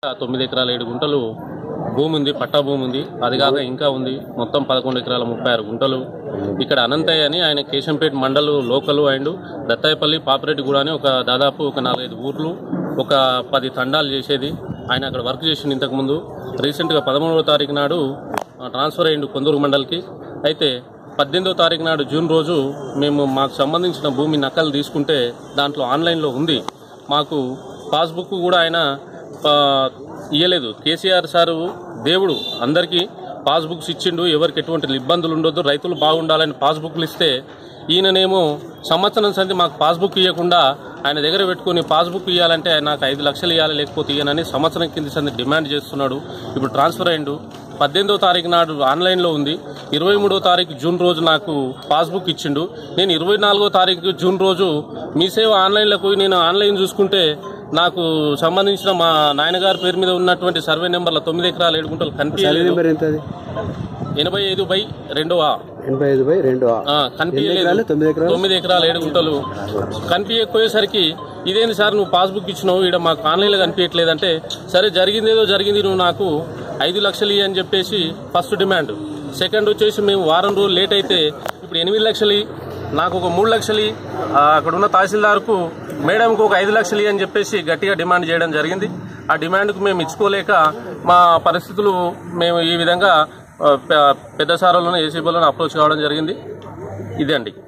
తొమ్మిది ఎకరాల ఏడు గుంటలు భూమి ఉంది పట్టా భూమి ఉంది అది కాక ఇంకా ఉంది మొత్తం పదకొండు ఎకరాల ముప్పై ఆరు గుంటలు ఇక్కడ అనంతయ్య అని ఆయన కేశంపేట మండలు లోకలు అండ్ దత్తాయపల్లి పాపిరెడ్డిగూడ అని ఒక దాదాపు ఒక నాలుగైదు ఊర్లు ఒక పది తండాలు చేసేది ఆయన అక్కడ వర్క్ చేసిండు ఇంతకుముందు రీసెంట్గా పదమూడవ తారీఖు నాడు ఆ, ట్రాన్స్ఫర్ అయ్యిండు కొందూరు మండల్కి అయితే పద్దెనిమిదో తారీఖు నాడు జూన్ రోజు మేము మాకు సంబంధించిన భూమి నకలు తీసుకుంటే దాంట్లో ఆన్లైన్లో ఉంది మాకు పాస్బుక్ కూడా ఆయన ఆ, ఇయ్యలేదు కేసీఆర్ సారు దేవుడు అందరికీ పాస్బుక్స్ ఇచ్చిండు ఎవరికి ఎటువంటి ఇబ్బందులు ఉండొద్దు రైతులు బాగుండాలని పాస్బుక్లు ఇస్తే ఈయననేమో సంవత్సరం సంది మాకు పాస్బుక్ ఇవ్వకుండా ఆయన దగ్గర పెట్టుకుని పాస్బుక్ ఇవ్వాలంటే ఆయన నాకు ఐదు లక్షలు ఇవ్వాలి లేకపోతే ఇయ్యనని సంవత్సరం కింద సంది డిమాండ్ చేస్తున్నాడు ఇప్పుడు ట్రాన్స్ఫర్ అయిండు పద్దెనిమిదో తారీఖు నాడు ఆన్లైన్లో ఉంది ఇరవై మూడో తారీఖు జూన్ రోజు నాకు పాస్బుక్ ఇచ్చిండు నేను ఇరవై నాలుగో తారీఖు జూన్ రోజు మీ సేవ ఆన్లైన్లోకి పోయి నేను ఆన్లైన్ చూసుకుంటే నాకు సంబంధించిన మా నాయనగారి పేరు మీద ఉన్నటువంటి సర్వే నెంబర్ల తొమ్మిది ఎకరాలు ఏడు గుంటలు సర్వే కనిపించలేదు నెంబర్ ఎంత అది ఎనభై ఐదు బై రెండవ ఎనభై ఐదు బై రెండు ఆ. ఆ, ఎన్ని కనిపించలేదు ఎకరాలు తొమ్మిది ఎకరాలు తొమ్మిది ఎకరాలు ఏడు గుంటలు కనిపించకపోయేసరికి ఇదేంటి సార్ నువ్వు పాస్బుక్ ఇచ్చినావు ఇక్కడ మాకు ఆన్లైన్లో కనిపించట్లేదంటే సరే జరిగింది ఏదో జరిగింది నువ్వు నాకు ఐదు లక్షలు ఇయ్యి అని చెప్పేసి ఫస్ట్ డిమాండ్ సెకండ్ వచ్చేసి మేము వారం రోజులు లేట్ అయితే ఇప్పుడు ఎనిమిది లక్షలు ఇయ్యి, నాకు ఒక మూడు లక్షలు ఇయ్యి, ఆ, అక్కడ ఉన్న తహసీల్దార్కు మేడంకు ఒక ఐదు లక్షలు ఇయ్యి అని చెప్పేసి గట్టిగా డిమాండ్ చేయడం జరిగింది ఆ డిమాండ్కు మేము ఇచ్చుకోలేక మా పరిస్థితులు మేము ఈ విధంగా ఆ, పె- పెద్ద సారాలను ఏసీబీలను అప్రోచ్ కావడం జరిగింది ఇదే అండి